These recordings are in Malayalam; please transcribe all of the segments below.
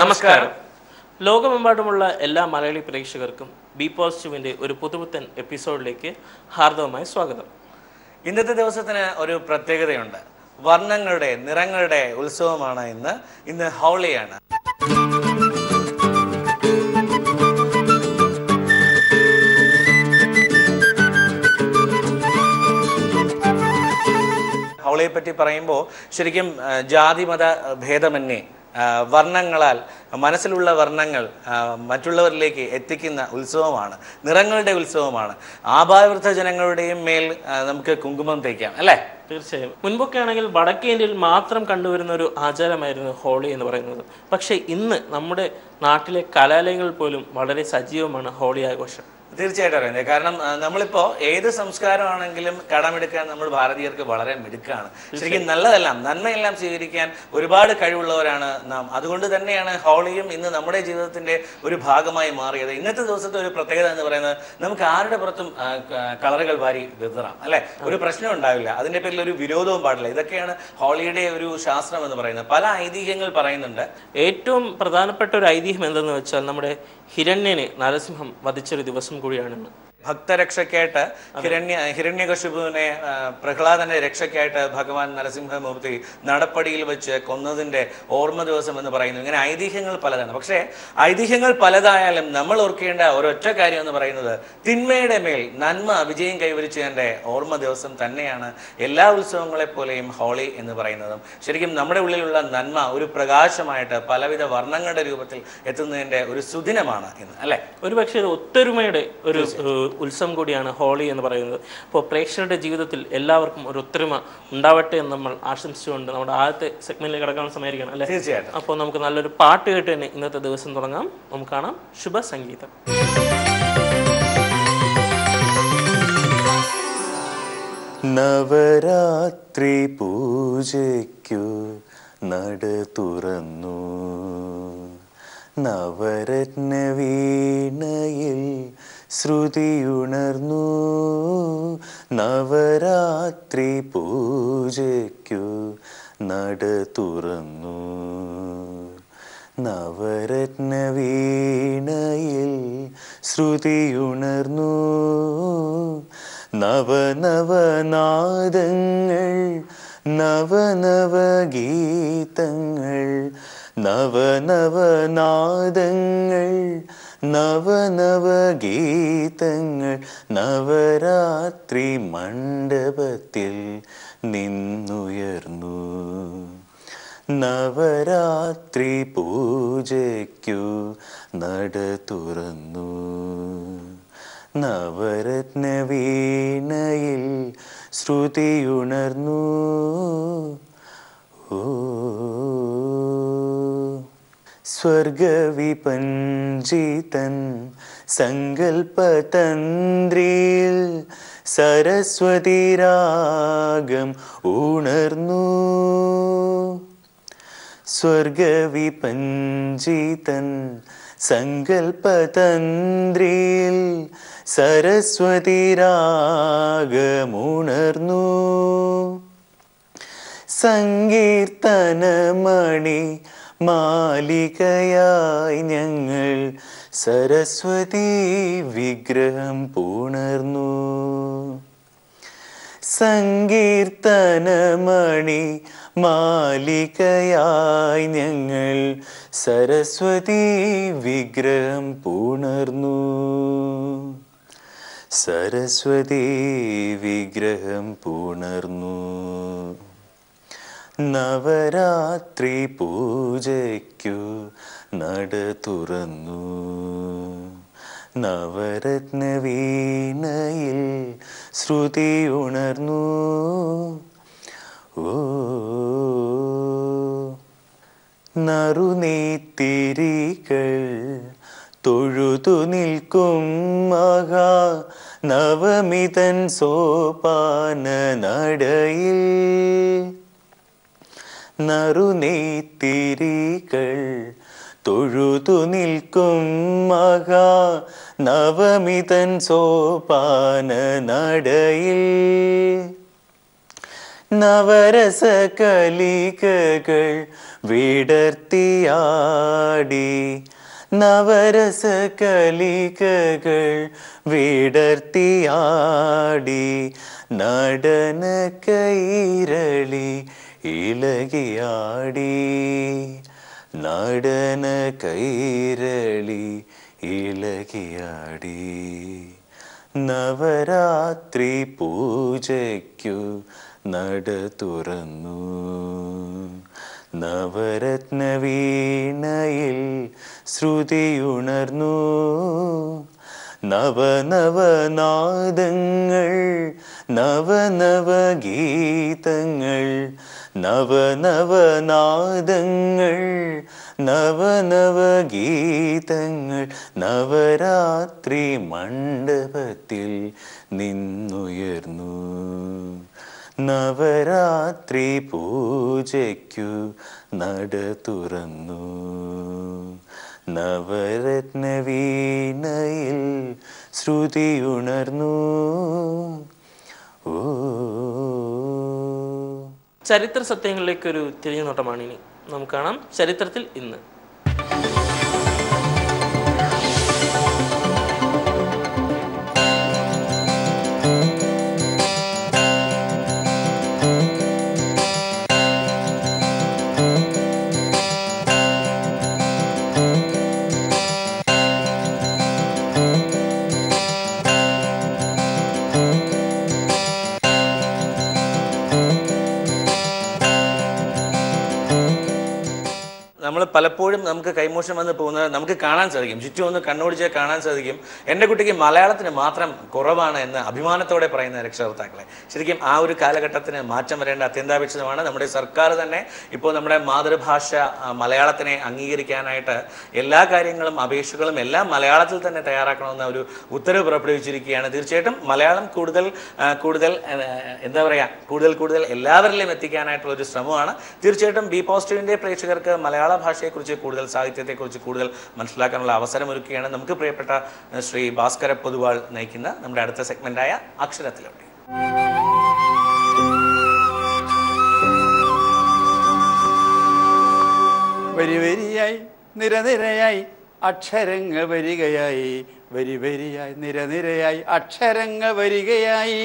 നമസ്കാരം ലോകമെമ്പാടുമുള്ള എല്ലാ മലയാളി പ്രേക്ഷകർക്കും ബി പോസിറ്റീവിൻ്റെ ഒരു പുതുപുത്തൻ എപ്പിസോഡിലേക്ക് ഹാർദവമായ സ്വാഗതം ഇന്നത്തെ ദിവസത്തിന് ഒരു പ്രത്യേകതയുണ്ട് വർണ്ണങ്ങളുടെ നിറങ്ങളുടെ ഉത്സവമാണ് ഇന്ന് ഇന്ന് ഹോളിയാണ് ഹോളിയെ പറ്റി പറയുമ്പോൾ ശരിക്കും ആ, ജാതിമത ഭേദമന്യേ ആ, വർണ്ണങ്ങളാൽ മനസ്സിലുള്ള വർണ്ണങ്ങൾ ആ, മറ്റുള്ളവരിലേക്ക് എത്തിക്കുന്ന ഉത്സവമാണ് നിറങ്ങളുടെ ഉത്സവമാണ് ആഭാവൃദ്ധ ജനങ്ങളുടെയും മേൽ ആ, നമുക്ക് കുങ്കുമം തേക്കാം അല്ലേ തീർച്ചയായും മുൻപൊക്കെ ആണെങ്കിൽ വടക്കേ ഇന്ത്യയിൽ മാത്രം കണ്ടുവരുന്ന ഒരു ആചാരമായിരുന്നു ഹോളി എന്ന് പറയുന്നത് പക്ഷേ ഇന്ന് നമ്മുടെ നാട്ടിലെ കലാലയങ്ങളിൽ പോലും വളരെ സജീവമാണ് ഹോളി ആഘോഷം തീർച്ചയായിട്ടും അറിയുന്നത് കാരണം ആ, നമ്മളിപ്പോ ഏത് സംസ്കാരമാണെങ്കിലും കടമെടുക്കാൻ നമ്മൾ ഭാരതീയർക്ക് വളരെ മിടുക്കാണ് ശരിക്കും നല്ലതെല്ലാം നന്മയെല്ലാം സ്വീകരിക്കാൻ ഒരുപാട് കഴിവുള്ളവരാണ് നാം അതുകൊണ്ട് തന്നെയാണ് ഹോളിയും ഇന്ന് നമ്മുടെ ജീവിതത്തിന്റെ ഒരു ഭാഗമായി മാറിയത് ഇന്നത്തെ ദിവസത്തെ ഒരു പ്രത്യേകത എന്ന് പറയുന്നത് നമുക്ക് ആരുടെ പുറത്തും ആ, ക- കളറുകൾ വാരി വിതറാം അല്ലെ ഒരു പ്രശ്നം ഉണ്ടാവില്ല അതിന്റെ പേരിൽ ഒരു വിരോധവും പാടില്ല ഇതൊക്കെയാണ് ഹോളിയുടെ ഒരു ശാസ്ത്രം എന്ന് പറയുന്നത് പല ഐതിഹ്യങ്ങൾ പറയുന്നുണ്ട് ഏറ്റവും പ്രധാനപ്പെട്ട ഒരു ഐതിഹ്യം എന്തെന്ന് വെച്ചാൽ നമ്മുടെ ഹിരണ്യനെ നരസിംഹം വധിച്ചൊരു ദിവസം കൂടിയാണെന്ന് ഭക്തരക്ഷയ്ക്കായിട്ട് ഹിരണ്യ ഹിരണ്യകശിപുവിനെ ആ, പ്രഹ്ലാദന്റെ രക്ഷയ്ക്കായിട്ട് ഭഗവാൻ നരസിംഹമൂർത്തി നടപ്പടിയിൽ വെച്ച് കൊന്നതിന്റെ ഓർമ്മ ദിവസം എന്ന് പറയുന്നു ഇങ്ങനെ ഐതിഹ്യങ്ങൾ പലതാണ് പക്ഷേ ഐതിഹ്യങ്ങൾ പലതായാലും നമ്മൾ ഓർക്കേണ്ട ഒരൊറ്റ കാര്യം എന്ന് പറയുന്നത് തിന്മയുടെ മേൽ നന്മ വിജയം കൈവരിച്ചതിന്റെ ഓർമ്മ ദിവസം തന്നെയാണ് എല്ലാ ഉത്സവങ്ങളെ പോലെയും ഹോളി എന്ന് പറയുന്നതും ശരിക്കും നമ്മുടെ ഉള്ളിലുള്ള നന്മ ഒരു പ്രകാശമായിട്ട് പലവിധ വർണ്ണങ്ങളുടെ രൂപത്തിൽ എത്തുന്നതിന്റെ ഒരു സുദിനമാണ് ഇന്ന് അല്ലെ ഒരു പക്ഷേ ഇത് ഒത്തൊരുമയുടെ ഒരു ഏഹ്, ഉത്സവം കൂടിയാണ് ഹോളി എന്ന് പറയുന്നത് അപ്പോൾ പ്രേക്ഷകരുടെ ജീവിതത്തിൽ എല്ലാവർക്കും ഒരു ഒത്തൊരുമ ഉണ്ടാവട്ടെ എന്ന് നമ്മൾ ആശംസിച്ചുകൊണ്ട് നമ്മുടെ ആദ്യത്തെ സെഗ്മെന്റിൽ കിടക്കാൻ സമയമായിരിക്കണം അല്ലേ തീർച്ചയായിട്ടും അപ്പോൾ നമുക്ക് നല്ലൊരു പാട്ട് കേട്ട് തന്നെ ഇന്നത്തെ ദിവസം തുടങ്ങാം നമുക്ക് കാണാം ശുഭ സംഗീതം നവരാത്രി പൂജയ്ക്കു നട തുറന്നു നവരത്ന വീണയിൽ ശ്രുതിയുണർന്നു നവരാത്രി പൂജയ്ക്കു നട തുറന്നു നവരത്ന വീണയിൽ ശ്രുതിയുണർന്നു നവനവനാദങ്ങൾ നവനവഗീതങ്ങൾ നവനവനാദങ്ങൾ നവനവഗീതങ്ങൾ നവരാത്രി മണ്ഡപത്തിൽ നിന്നുയർന്നു നവരാത്രി പൂജയ്ക്കു നട തുറന്നു നവരത്ന വീണയിൽ ശ്രുതിയുണർന്നു ഓ സ്വർഗവിപഞ്ചിതൻ സങ്കൽപ്പതന്ത്രിയിൽ സരസ്വതി രാഗം ഉണർന്നു സ്വർഗവിപഞ്ചിതൻ സങ്കൽപ്പതന്ത്രിയിൽ സരസ്വതി രാഗമുണർന്നു സങ്കീർത്തനമണി മാലികയായി ഞങ്ങൾ സരസ്വതി വിഗ്രഹം പുണർന്നു സങ്കീർത്തനമണി മാലികയായി ഞങ്ങൾ സരസ്വതി വിഗ്രഹം പുണർന്നു സരസ്വതി വിഗ്രഹം പുണർന്നു നവരാത്രി പൂജയ്ക്കു നട തുറന്നു നവരത്ന വീണയിൽ ശ്രുതി ഉണർന്നു ഓ നറുനീത്തിരികൾ തൊഴുതു നിൽക്കും മഹാ നവമിതൻ സോപാന നടയിൽ നറുനെയ്ത്തിരികൾ തൊഴുതു നിൽക്കും മഹാ നവമിതൻ സോപാന നടയിൽ നവരസ കലികകൾ വിടർത്തിയാടി നവരസ കലികകൾ വിടർത്തിയാടി നടന കൈരളി ഇളകിയാടി നടന കൈരളി ഇളകിയാടി നവരാത്രി പൂജയ്ക്കു നട തുറന്നു നവരത്ന വീണയിൽ ശ്രുതിയുണർന്നു നവനവനാദങ്ങൾ നവനവ ഗീതങ്ങൾ നവനവനാദങ്ങൾ നവനവ ഗീതങ്ങൾ നവരാത്രി മണ്ഡപത്തിൽ നിന്നുയർന്നു നവരാത്രി പൂജയ്ക്കു നട തുറന്നു നവരത്ന വീണയിൽ ശ്രുതിയുണർന്നു ഓ ചരിത്ര സത്യങ്ങളിലേക്ക് ഒരു തിരിഞ്ഞുനോട്ടമാണ് ഇനി നമുക്ക് കാണാം ചരിത്രത്തിൽ ഇന്ന് നമ്മൾ പലപ്പോഴും നമുക്ക് കൈമോശം വന്ന് പോകുന്നത് നമുക്ക് കാണാൻ സാധിക്കും ചുറ്റും ഒന്ന് കണ്ണോടിച്ചാൽ കാണാൻ സാധിക്കും എൻ്റെ കുട്ടിക്ക് മലയാളത്തിന് മാത്രം കുറവാണ് എന്ന് അഭിമാനത്തോടെ പറയുന്ന രക്ഷകർത്താക്കളെ ശരിക്കും ആ ഒരു കാലഘട്ടത്തിന് മാറ്റം വരേണ്ട അത്യന്താപേക്ഷിതമാണ് നമ്മുടെ സർക്കാർ തന്നെ ഇപ്പോൾ നമ്മുടെ മാതൃഭാഷ ആ, മലയാളത്തിനെ അംഗീകരിക്കാനായിട്ട് എല്ലാ കാര്യങ്ങളും അപേക്ഷകളും എല്ലാം മലയാളത്തിൽ തന്നെ തയ്യാറാക്കണമെന്ന ഒരു ഉത്തരവ് പുറപ്പെടുവിച്ചിരിക്കുകയാണ് തീർച്ചയായിട്ടും മലയാളം കൂടുതൽ ആ, കൂടുതൽ ആ, എന്താ പറയുക കൂടുതൽ കൂടുതൽ എല്ലാവരിലും എത്തിക്കാനായിട്ടുള്ള ഒരു ശ്രമമാണ് തീർച്ചയായിട്ടും ബി പോസിറ്റീവിൻ്റെ പ്രേക്ഷകർക്ക് മലയാള ഭാഷയെക്കുറിച്ച് കൂടുതൽ സാഹിത്യത്തെക്കുറിച്ച് കൂടുതൽ മനസ്സിലാക്കാനുള്ള അവസരം ഒരുക്കുകയാണ് നമുക്ക് പ്രിയപ്പെട്ട ആ, ശ്രീ ഭാസ്കര പൊതുവാൾ നയിക്കുന്ന നമ്മുടെ അടുത്ത സെഗ്മെന്റായ അക്ഷരത്തിലൂടെ വരി വരിയായി നിരനിരയായി അക്ഷരങ്ങൾ വരികയായി വരി വരിയായി നിരനിരയായി അക്ഷരങ്ങൾ വരികയായി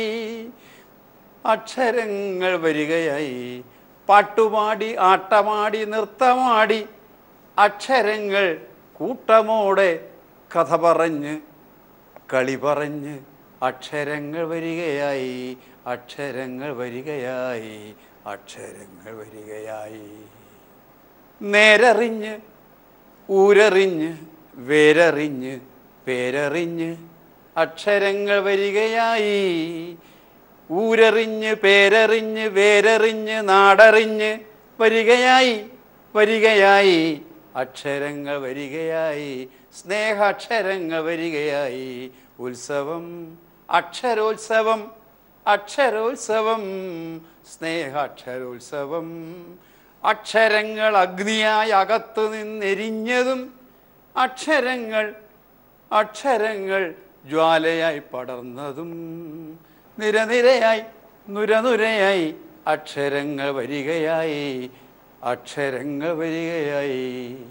അക്ഷരങ്ങൾ വരികയായി പാട്ടുപാടി ആട്ടമാടി നൃത്തമാടി അക്ഷരങ്ങൾ കൂട്ടമോടെ കഥ പറഞ്ഞ് കളി പറഞ്ഞ് അക്ഷരങ്ങൾ വരികയായി അക്ഷരങ്ങൾ വരികയായി അക്ഷരങ്ങൾ വരികയായി നേരറിഞ്ഞ് ഊരറിഞ്ഞ് വേരറിഞ്ഞ് പേരറിഞ്ഞ് അക്ഷരങ്ങൾ വരികയായി ഊരറിഞ്ഞ് പേരറിഞ്ഞ് വേരറിഞ്ഞ് നാടറിഞ്ഞ് വരികയായി വരികയായി അക്ഷരങ്ങൾ വരികയായി സ്നേഹാക്ഷരങ്ങൾ വരികയായി ഉത്സവം അക്ഷരോത്സവം അക്ഷരോത്സവം സ്നേഹാക്ഷരോത്സവം അക്ഷരങ്ങൾ അഗ്നിയായി അകത്തു നിന്നെരിഞ്ഞതും അക്ഷരങ്ങൾ അക്ഷരങ്ങൾ ജ്വാലയായി പടർന്നതും നിരനിരയായി നുരനുരയായി അക്ഷരങ്ങൾ വരികയായി അക്ഷരങ്ങൾ വരികയായി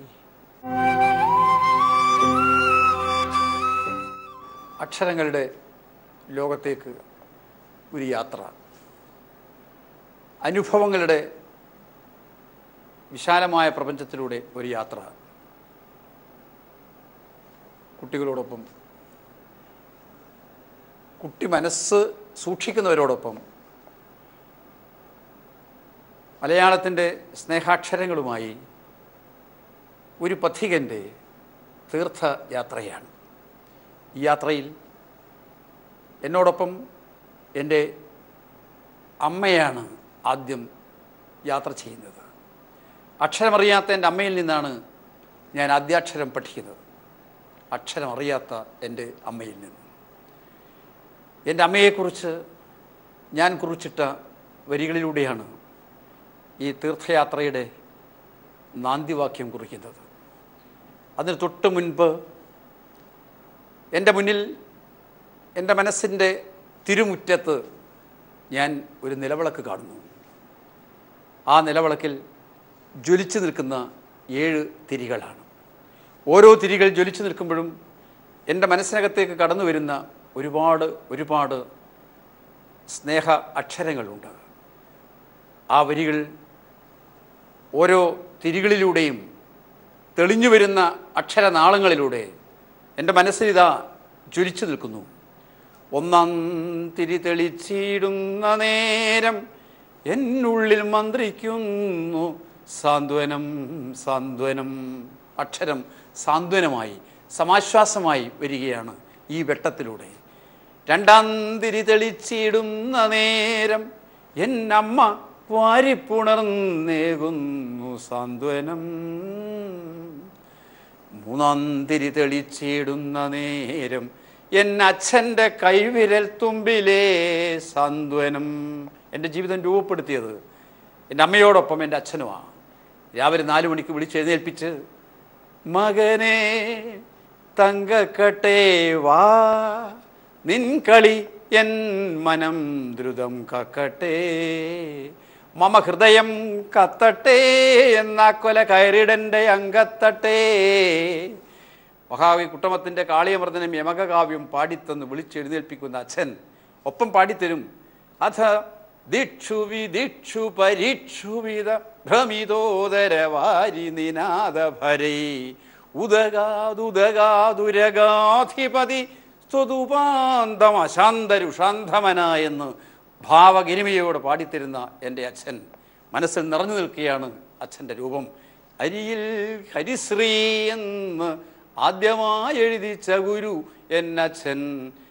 അക്ഷരങ്ങളുടെ ലോകത്തേക്ക് ഒരു യാത്ര അനുഭവങ്ങളുടെ വിശാലമായ പ്രപഞ്ചത്തിലൂടെ ഒരു യാത്ര കുട്ടികളോടൊപ്പം കുട്ടി മനസ്സ് സൂക്ഷിക്കുന്നവരോടൊപ്പം മലയാളത്തിൻ്റെ സ്നേഹാക്ഷരങ്ങളുമായി ഒരു പഥികൻ്റെ തീർത്ഥയാത്രയാണ് ഈ യാത്രയിൽ എന്നോടൊപ്പം എൻ്റെ അമ്മയാണ് ആദ്യം യാത്ര ചെയ്യുന്നത് അക്ഷരമറിയാത്ത എൻ്റെ അമ്മയിൽ നിന്നാണ് ഞാൻ ആദ്യാക്ഷരം പഠിക്കുന്നത് അക്ഷരമറിയാത്ത എൻ്റെ അമ്മയിൽ നിന്ന് എൻ്റെ അമ്മയെക്കുറിച്ച് ഞാൻ കുറിച്ചിട്ട വരികളിലൂടെയാണ് ഈ തീർത്ഥയാത്രയുടെ നാന്തിവാക്യം കുറിക്കുന്നത് അതിന് തൊട്ട് മുൻപ് എൻ്റെ മുന്നിൽ എൻ്റെ മനസ്സിൻ്റെ തിരുമുറ്റത്ത് ഞാൻ ഒരു നിലവിളക്ക് കാണുന്നു ആ നിലവിളക്കിൽ ജ്വലിച്ചു നിൽക്കുന്ന ഏഴ് തിരികളാണ് ഓരോ തിരികൾ ജ്വലിച്ചു നിൽക്കുമ്പോഴും എൻ്റെ മനസ്സിനകത്തേക്ക് കടന്നു വരുന്ന ഒരുപാട് ഒരുപാട് സ്നേഹ അക്ഷരങ്ങളുണ്ട് ആ വരികൾ ഓരോ തിരികളിലൂടെയും തെളിഞ്ഞു വരുന്ന അക്ഷരനാളങ്ങളിലൂടെ എൻ്റെ മനസ്സിലിതാ ജ്വലിച്ചു നിൽക്കുന്നു ഒന്നാം തിരി തെളിച്ചിടുന്ന നേരം എന്നുള്ളിൽ മന്ത്രിക്കുന്നു സാന്ത്വനം സാന്ത്വനം അക്ഷരം സാന്ത്വനമായി സമാശ്വാസമായി വരികയാണ് ഈ വെട്ടത്തിലൂടെ രണ്ടാം തിരി തെളിച്ചിടുന്ന നേരം എന്നമ്മ വാരിപ്പുണർന്നേകുന്നു സാന്ത്വനം മൂന്നാം തിരി തെളിച്ചിടുന്ന നേരം എന്നച്ഛൻ്റെ കൈവിരൽ തുമ്പിലേ സാന്ത്വനം എൻ്റെ ജീവിതം രൂപപ്പെടുത്തിയത് എൻ്റെ അമ്മയോടൊപ്പം എൻ്റെ അച്ഛനുമാണ് രാവിലെ നാല് മണിക്ക് വിളിച്ചെഴുന്നേൽപ്പിച്ച് മകനെ തങ്കക്കട്ടെ വാ നിൻ കളി എൻ മനം ദ്രുതം കക്കട്ടെ മമ ഹൃദയം കത്തട്ടെ എന്നാ കൊല കയറിടൻ്റെ അങ്കത്തട്ടെ മഹാകവി കുട്ടമത്തിൻ്റെ കാളിയമർദ്ദനം യമകകാവ്യം പാടിത്തന്ന് വിളിച്ചെഴുന്നേൽപ്പിക്കുന്ന അച്ഛൻ ഒപ്പം പാടിത്തരും അഥ ദിക്ഷു വിദിക്ഷു പരീക്ഷുവിത ഭ്രമിതോദരവാരി നിനാദഭരൈ ഉദഗാതുദഗാതുരഗാധിപതി സ്വതുപാന്തം അശാന്തരുഷാന്തമന എന്ന് ഭാവഗരിമയോട് പാടിത്തരുന്ന എൻ്റെ അച്ഛൻ മനസ്സിൽ നിറഞ്ഞു നിൽക്കുകയാണ് അച്ഛൻ്റെ രൂപം അരിയിൽ ഹരിശ്രീ എന്ന് ആദ്യമായി എഴുതിച്ച ഗുരു എന്നച്ഛൻ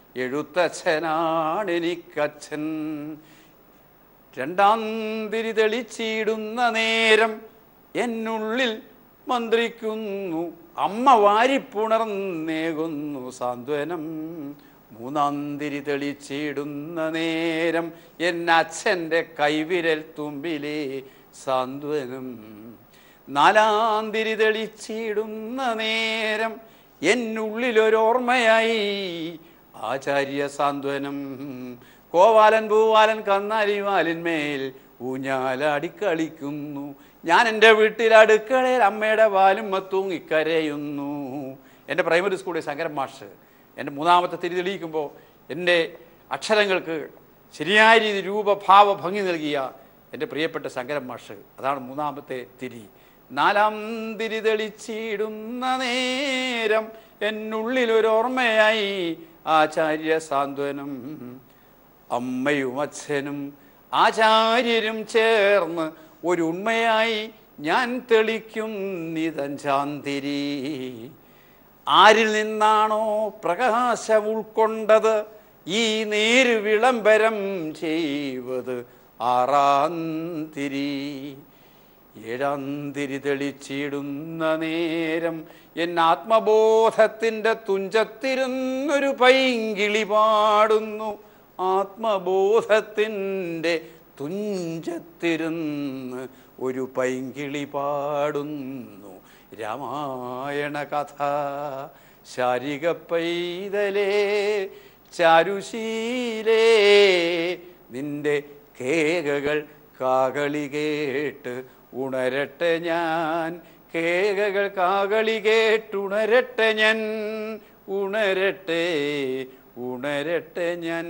എഴുത്തച്ഛനാണെനിക്കച്ഛൻ രണ്ടാം തിരി തെളിച്ചിടുന്ന നേരം എന്നുള്ളിൽ മന്ത്രിക്കുന്നു അമ്മ വാരിപ്പുണർന്നേകുന്നു സാന്ത്വനം മൂന്നാം തിരി തെളിച്ചിടുന്ന നേരം എന്നച്ഛൻ്റെ കൈവിരൽ തുമ്പിലെ സാന്ത്വനം നാലാം തിരി തെളിച്ചിടുന്ന നേരം എന്നുള്ളിലൊരോർമ്മയായി ആചാര്യ സാന്ത്വനം കോവാലൻ പൂവാലൻ കന്നാലിവാലിന്മേൽ ഊഞ്ഞാലാടിക്കളിക്കുന്നു ഞാൻ എൻ്റെ വീട്ടിൽ അടുക്കളയിൽ അമ്മയുടെ വാലും തൂങ്ങിക്കരയുന്നു എൻ്റെ പ്രൈമറി സ്കൂളിൽ ശങ്കരൻ മാഷ് എൻ്റെ മൂന്നാമത്തെ തിരി തെളിയിക്കുമ്പോൾ എൻ്റെ അക്ഷരങ്ങൾക്ക് ശരിയായ രീതി രൂപഭാവ ഭംഗി നൽകിയ എൻ്റെ പ്രിയപ്പെട്ട ശങ്കരൻ മാഷ് അതാണ് മൂന്നാമത്തെ തിരി നാലാം തിരി തെളിച്ചിടുന്ന നേരം എന്നുള്ളിലൊരോർമ്മയായി ആചാര്യ സാന്ത്വനം അമ്മയും അച്ഛനും ആചാര്യരും ചേർന്ന് ഒരു ഉണ്മയായി ഞാൻ തെളിക്കും നിതഞ്ചാന്തിരി ആരിൽ നിന്നാണോ പ്രകാശം ഉൾക്കൊണ്ടത് ഈ നേര് വിളംബരം ചെയ്വത് ആറാം തിരി ഏഴാം തിരി തെളിച്ചിടുന്ന നേരം എൻ ആത്മബോധത്തിൻ്റെ തുഞ്ചത്തിരുന്നൊരു പൈങ്കിളി പാടുന്നു ആത്മബോധത്തിൻ്റെ തുഞ്ചത്തിരുന്ന് ഒരു പൈങ്കിളി പാടുന്നു രാമായണ കഥ ശാരിക പൈതലേ ചാരുശീലേ നിന്റെ കേകകൾ കാകളി കേട്ട് ഉണരട്ടെ ഞാൻ കേകകൾ കാകളി കേട്ടുണരട്ടെ ഞാൻ ഉണരട്ടെ ഉണരട്ടെ ഞാൻ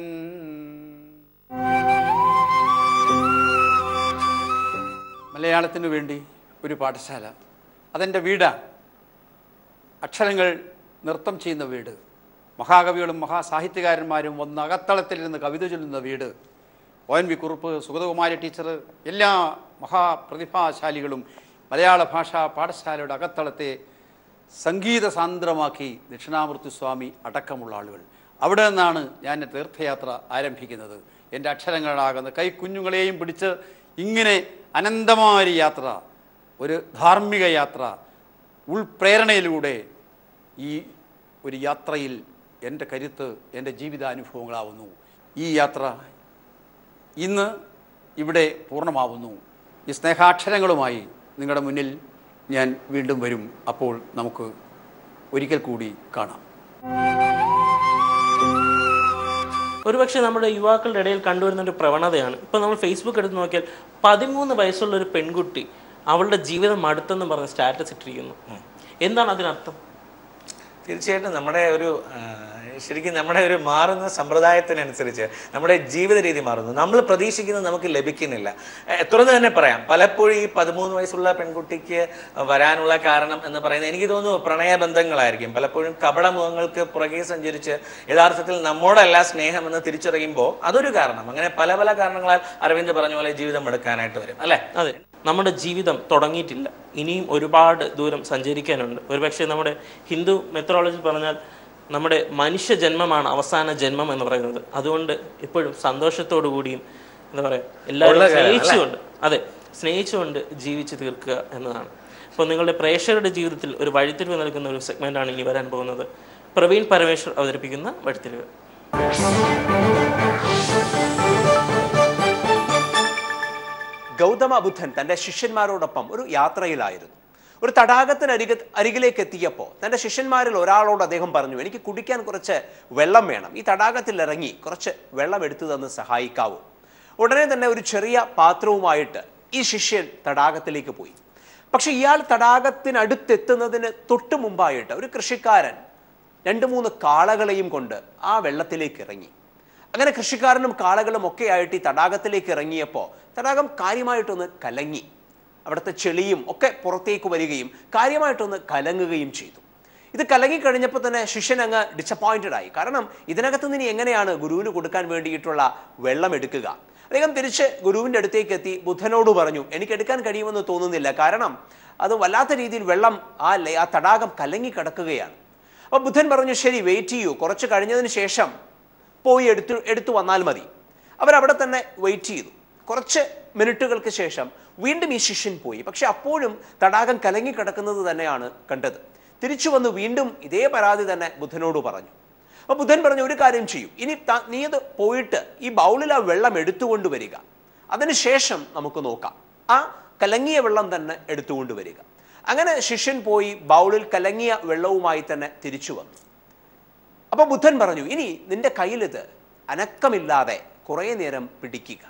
മലയാളത്തിനു വേണ്ടി ഒരു പാഠശാല അതെൻ്റെ വീടാണ് അക്ഷരങ്ങൾ നൃത്തം ചെയ്യുന്ന വീട് മഹാകവികളും മഹാസാഹിത്യകാരന്മാരും വന്ന് അകത്തളത്തിലിരുന്ന് കവിത ചൊല്ലുന്ന വീട് O N V Kurup Sugathakumari teacher എല്ലാ മഹാപ്രതിഭാശാലികളും മലയാള ഭാഷാ പാഠശാലയുടെ അകത്തളത്തെ സംഗീത സാന്ദ്രമാക്കി ദക്ഷിണാമൂർത്തി സ്വാമി അടക്കമുള്ള ആളുകൾ അവിടെ നിന്നാണ് ഞാൻ എൻ്റെ തീർത്ഥയാത്ര ആരംഭിക്കുന്നത് എൻ്റെ അക്ഷരങ്ങളാകുന്ന കൈ കുഞ്ഞുങ്ങളെയും പിടിച്ച് ഇങ്ങനെ അനന്തമായ ഒരു യാത്ര ഒരു ധാർമ്മിക യാത്ര ഉൾപ്രേരണയിലൂടെ ഈ ഒരു യാത്രയിൽ എൻ്റെ കരുത്ത് എൻ്റെ ജീവിതാനുഭവങ്ങളാവുന്നു ഈ യാത്ര ഇന്ന് ഇവിടെ പൂർണ്ണമാവുന്നു ഈ സ്നേഹാക്ഷരങ്ങളുമായി നിങ്ങളുടെ മുന്നിൽ ഞാൻ വീണ്ടും വരും അപ്പോൾ നമുക്ക് ഒരിക്കൽ കൂടി കാണാം ഒരുപക്ഷെ നമ്മുടെ യുവാക്കളുടെ ഇടയിൽ കണ്ടുവരുന്ന ഒരു പ്രവണതയാണ് ഇപ്പം നമ്മൾ ഫേസ്ബുക്ക് എടുത്ത് നോക്കിയാൽ പതിമൂന്ന് വയസ്സുള്ള ഒരു പെൺകുട്ടി അവളുടെ ജീവിതം അടുത്തെന്ന് പറഞ്ഞ് സ്റ്റാറ്റസ് ഇട്ടിരിക്കുന്നു എന്താണ് അതിനർത്ഥം തീർച്ചയായിട്ടും നമ്മുടെ ഒരു ആ, ശരിക്കും നമ്മുടെ ഒരു മാറുന്ന സമ്പ്രദായത്തിനനുസരിച്ച് നമ്മുടെ ജീവിത രീതി മാറുന്നു നമ്മൾ പ്രതീക്ഷിക്കുന്നത് നമുക്ക് ലഭിക്കുന്നില്ല എ, തുറന്ന് തന്നെ പറയാം പലപ്പോഴും ഈ പതിമൂന്ന് വയസ്സുള്ള പെൺകുട്ടിക്ക് വരാനുള്ള കാരണം എന്ന് പറയുന്നത് എനിക്ക് തോന്നുന്നു പ്രണയബന്ധങ്ങളായിരിക്കും പലപ്പോഴും കപടമുഖങ്ങൾക്ക് പുറകെ സഞ്ചരിച്ച് യഥാർത്ഥത്തിൽ നമ്മോടല്ല സ്നേഹം എന്ന് തിരിച്ചറിയുമ്പോൾ അതൊരു കാരണം അങ്ങനെ പല പല കാരണങ്ങളാൽ അരവിന്ദ് പറഞ്ഞ പോലെ ജീവിതം എടുക്കാനായിട്ട് വരും അല്ലേ അതെ നമ്മുടെ ജീവിതം തുടങ്ങിയിട്ടില്ല ഇനിയും ഒരുപാട് ദൂരം സഞ്ചരിക്കാനുണ്ട് ഒരുപക്ഷെ നമ്മുടെ ഹിന്ദു മെത്തറോളജി പറഞ്ഞാൽ നമ്മുടെ മനുഷ്യ ജന്മമാണ് അവസാന ജന്മം എന്ന് പറയുന്നത് അതുകൊണ്ട് എപ്പോഴും സന്തോഷത്തോടു കൂടിയും എന്താ പറയുക എല്ലാവരും സ്നേഹിച്ചുകൊണ്ട് അതെ സ്നേഹിച്ചുകൊണ്ട് ജീവിച്ചു തീർക്കുക എന്നതാണ് അപ്പോൾ നിങ്ങളുടെ പ്രേക്ഷകരുടെ ജീവിതത്തിൽ ഒരു വഴിത്തിരിവ് നൽകുന്ന ഒരു സെഗ്മെൻ്റാണ് ഇനി വരാൻ പോകുന്നത് പ്രവീൺ പരമേശ്വർ അവതരിപ്പിക്കുന്ന വഴിത്തിരിവ് ഗൗതമ ബുദ്ധൻ തൻ്റെ ശിഷ്യന്മാരോടൊപ്പം ഒരു യാത്രയിലായിരുന്നു ഒരു തടാകത്തിനരിക അരികിലേക്ക് എത്തിയപ്പോൾ തൻ്റെ ശിഷ്യന്മാരിൽ ഒരാളോട് അദ്ദേഹം പറഞ്ഞു എനിക്ക് കുടിക്കാൻ കുറച്ച് വെള്ളം വേണം ഈ തടാകത്തിൽ ഇറങ്ങി കുറച്ച് വെള്ളം എടുത്തു തന്ന് സഹായിക്കാവൂ ഉടനെ തന്നെ ഒരു ചെറിയ പാത്രവുമായിട്ട് ഈ ശിഷ്യൻ തടാകത്തിലേക്ക് പോയി പക്ഷെ ഇയാൾ തടാകത്തിനടുത്തെത്തുന്നതിന് തൊട്ടു മുമ്പായിട്ട് ഒരു കൃഷിക്കാരൻ രണ്ട് മൂന്ന് കാളകളെയും കൊണ്ട് ആ വെള്ളത്തിലേക്ക് ഇറങ്ങി അങ്ങനെ കൃഷിക്കാരനും കാളകളും ഒക്കെ ആയിട്ട് ഈ തടാകത്തിലേക്ക് ഇറങ്ങിയപ്പോൾ തടാകം കാര്യമായിട്ടൊന്ന് കലങ്ങി അവിടുത്തെ ചെളിയും ഒക്കെ പുറത്തേക്ക് വരികയും കാര്യമായിട്ടൊന്ന് കലങ്ങുകയും ചെയ്തു ഇത് കലങ്ങിക്കഴിഞ്ഞപ്പോൾ തന്നെ ശിഷ്യൻ അങ്ങ് ഡിസപ്പോയിന്റഡ് ആയി കാരണം ഇതിനകത്ത് നിന്ന് ഇനി എങ്ങനെയാണ് ഗുരുവിന് കൊടുക്കാൻ വേണ്ടിയിട്ടുള്ള വെള്ളം എടുക്കുക അദ്ദേഹം തിരിച്ച് ഗുരുവിൻ്റെ അടുത്തേക്ക് എത്തി ബുദ്ധനോട് പറഞ്ഞു എനിക്ക് എടുക്കാൻ കഴിയുമെന്ന് തോന്നുന്നില്ല കാരണം അത് വല്ലാത്ത രീതിയിൽ വെള്ളം ആ ലേ- ആ തടാകം കലങ്ങി കിടക്കുകയാണ് അപ്പോൾ ബുദ്ധൻ പറഞ്ഞു ശരി വെയിറ്റ് ചെയ്യൂ കുറച്ച് കഴിഞ്ഞതിന് ശേഷം പോയി എടുത്തു എടുത്തു വന്നാൽ മതി അവരവിടെ തന്നെ വെയിറ്റ് ചെയ്തു കുറച്ച് മിനിറ്റുകൾക്ക് ശേഷം വീണ്ടും ഈ ശിഷ്യൻ പോയി പക്ഷെ അപ്പോഴും തടാകം കലങ്ങി കിടക്കുന്നത് തന്നെയാണ് കണ്ടത് തിരിച്ചു വന്ന് വീണ്ടും ഇതേ പരാതി തന്നെ ബുദ്ധനോട് പറഞ്ഞു അപ്പൊ ബുദ്ധൻ പറഞ്ഞു ഒരു കാര്യം ചെയ്യൂ ഇനി ത- നീ അത് പോയിട്ട് ഈ ബൗളിൽ ആ വെള്ളം എടുത്തുകൊണ്ട് വരിക അതിനുശേഷം നമുക്ക് നോക്കാം ആ കലങ്ങിയ വെള്ളം തന്നെ എടുത്തുകൊണ്ട് വരിക അങ്ങനെ ശിഷ്യൻ പോയി ബൗളിൽ കലങ്ങിയ വെള്ളവുമായി തന്നെ തിരിച്ചു വന്നു അപ്പൊ ബുദ്ധൻ പറഞ്ഞു ഇനി നിന്റെ കയ്യിലിത് അനക്കമില്ലാതെ കുറേ നേരം പിടിക്കുക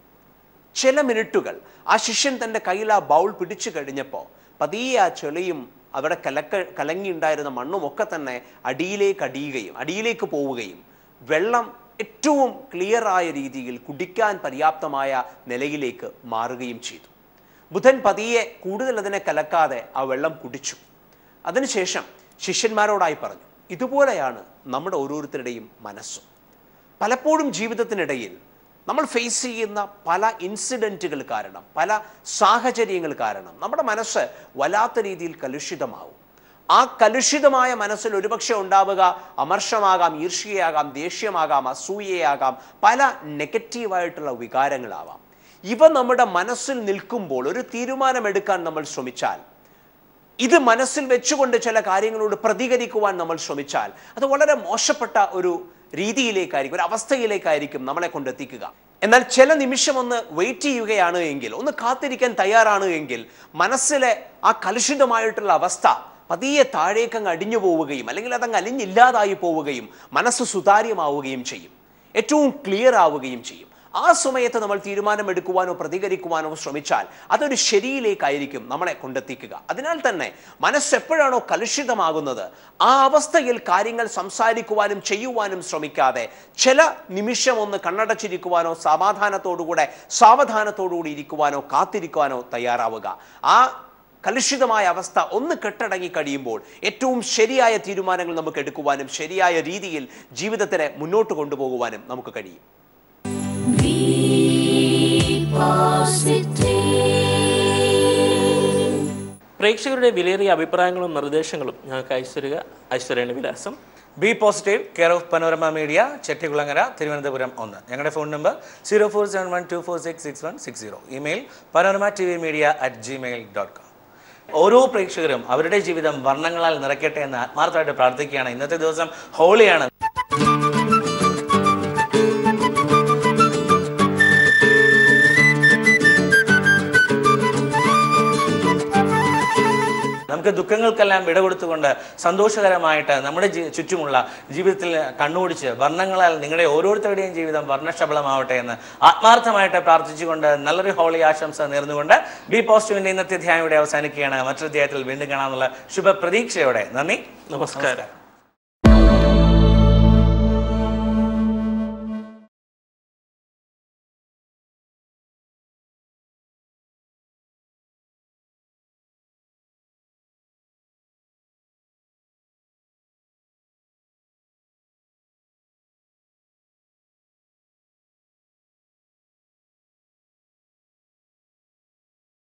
ചില മിനിറ്റുകൾ ആ ശിഷ്യൻ തൻ്റെ കയ്യിൽ ആ ബൗൾ പിടിച്ചു കഴിഞ്ഞപ്പോൾ പതിയെ ആ ചെളിയും അവിടെ കലക്ക കലങ്ങിയുണ്ടായിരുന്ന മണ്ണും ഒക്കെ തന്നെ അടിയിലേക്ക് അടിയുകയും അടിയിലേക്ക് പോവുകയും വെള്ളം ഏറ്റവും ക്ലിയറായ രീതിയിൽ കുടിക്കാൻ പര്യാപ്തമായ നിലയിലേക്ക് മാറുകയും ചെയ്തു ബുധൻ പതിയെ കൂടുതൽ അതിനെ കലക്കാതെ ആ വെള്ളം കുടിച്ചു അതിനുശേഷം ശിഷ്യന്മാരോടായി പറഞ്ഞു ഇതുപോലെയാണ് നമ്മുടെ ഓരോരുത്തരുടെയും മനസ്സും പലപ്പോഴും ജീവിതത്തിനിടയിൽ നമ്മൾ ഫേസ് ചെയ്യുന്ന പല ഇൻസിഡൻറ്റുകൾ കാരണം പല സാഹചര്യങ്ങൾ കാരണം നമ്മുടെ മനസ്സ് വല്ലാത്ത രീതിയിൽ കലുഷിതമാവും ആ കലുഷിതമായ മനസ്സിൽ ഒരുപക്ഷെ ഉണ്ടാവുക അമർഷമാകാം ഈർഷ്യയാകാം ദേഷ്യമാകാം അസൂയയാകാം പല നെഗറ്റീവായിട്ടുള്ള വികാരങ്ങളാവാം ഇവ നമ്മുടെ മനസ്സിൽ നിൽക്കുമ്പോൾ ഒരു തീരുമാനമെടുക്കാൻ നമ്മൾ ശ്രമിച്ചാൽ ഇത് മനസ്സിൽ വെച്ചുകൊണ്ട് ചില കാര്യങ്ങളോട് പ്രതികരിക്കുവാൻ നമ്മൾ ശ്രമിച്ചാൽ അത് വളരെ മോശപ്പെട്ട ഒരു രീതിയിലേക്കായിരിക്കും ഒരു അവസ്ഥയിലേക്കായിരിക്കും നമ്മളെ കൊണ്ടെത്തിക്കുക എന്നാൽ ചില നിമിഷം ഒന്ന് വെയിറ്റ് ചെയ്യുകയാണ് എങ്കിൽ ഒന്ന് കാത്തിരിക്കാൻ തയ്യാറാണ് എങ്കിൽ മനസ്സിലെ ആ കലുഷിതമായിട്ടുള്ള അവസ്ഥ പതിയെ താഴേക്കങ്ങ് അടിഞ്ഞു പോവുകയും അല്ലെങ്കിൽ അതങ്ങ് അലിഞ്ഞില്ലാതായി പോവുകയും മനസ്സ് സുതാര്യമാവുകയും ചെയ്യും ഏറ്റവും ക്ലിയർ ആവുകയും ചെയ്യും ആ സമയത്ത് നമ്മൾ തീരുമാനമെടുക്കുവാനോ പ്രതികരിക്കുവാനോ ശ്രമിച്ചാൽ അതൊരു ശരിയിലേക്കായിരിക്കും നമ്മളെ കൊണ്ടെത്തിക്കുക അതിനാൽ തന്നെ മനസ്സ് എപ്പോഴാണോ കലുഷിതമാകുന്നത് ആ അവസ്ഥയിൽ കാര്യങ്ങൾ സംസാരിക്കുവാനും ചെയ്യുവാനും ശ്രമിക്കാതെ ചില നിമിഷം ഒന്ന് കണ്ണടച്ചിരിക്കുവാനോ സമാധാനത്തോടുകൂടെ സാവധാനത്തോടുകൂടി ഇരിക്കുവാനോ കാത്തിരിക്കുവാനോ തയ്യാറാവുക ആ കലുഷിതമായ അവസ്ഥ ഒന്ന് കെട്ടടങ്ങി കഴിയുമ്പോൾ ഏറ്റവും ശരിയായ തീരുമാനങ്ങൾ നമുക്ക് എടുക്കുവാനും ശരിയായ രീതിയിൽ ജീവിതത്തിനെ മുന്നോട്ട് കൊണ്ടുപോകുവാനും നമുക്ക് കഴിയും പ്രേക്ഷകരുടെ വിലയേറിയ അഭിപ്രായങ്ങളും നിർദ്ദേശങ്ങളും ഞങ്ങൾക്ക് ഐശ്വര്യ ഐശ്വര്യയുടെ വിലാസം B positive care of Panorama media Chettikulangara Thiruvananthapuram ഒന്ന് ഞങ്ങളുടെ phone number zero four seven one two four six six one six zero email Panorama T V media at Gmail dot com ഓരോ പ്രേക്ഷകരും അവരുടെ ജീവിതം വർണ്ണങ്ങളാൽ നിറയ്ക്കട്ടെ എന്ന് ആത്മാർത്ഥമായിട്ട് പ്രാർത്ഥിക്കുകയാണ് ഇന്നത്തെ ദിവസം ഹോളിയാണ് നമുക്ക് നമുക്ക് ദുഃഖങ്ങൾക്കെല്ലാം വിട കൊടുത്തുകൊണ്ട് സന്തോഷകരമായിട്ട് നമ്മുടെ ജീ- ചുറ്റുമുള്ള ജീവിതത്തിൽ കണ്ണോടിച്ച് വർണ്ണങ്ങളാൽ നിങ്ങളുടെ ഓരോരുത്തരുടെയും ജീവിതം വർണ്ണശബളമാവട്ടെ എന്ന് ആത്മാർത്ഥമായിട്ട് പ്രാർത്ഥിച്ചുകൊണ്ട് നല്ലൊരു ഹോളി ആശംസ നേർന്നുകൊണ്ട് ബി പോസിറ്റീവിന്റെ ഇന്നത്തെ അധ്യായം ഇവിടെ അവസാനിക്കുകയാണ് മറ്റൊരു അധ്യായത്തിൽ വീണ്ടും കാണാനുള്ള ശുഭപ്രതീക്ഷയോടെ നന്ദി നമസ്കാരം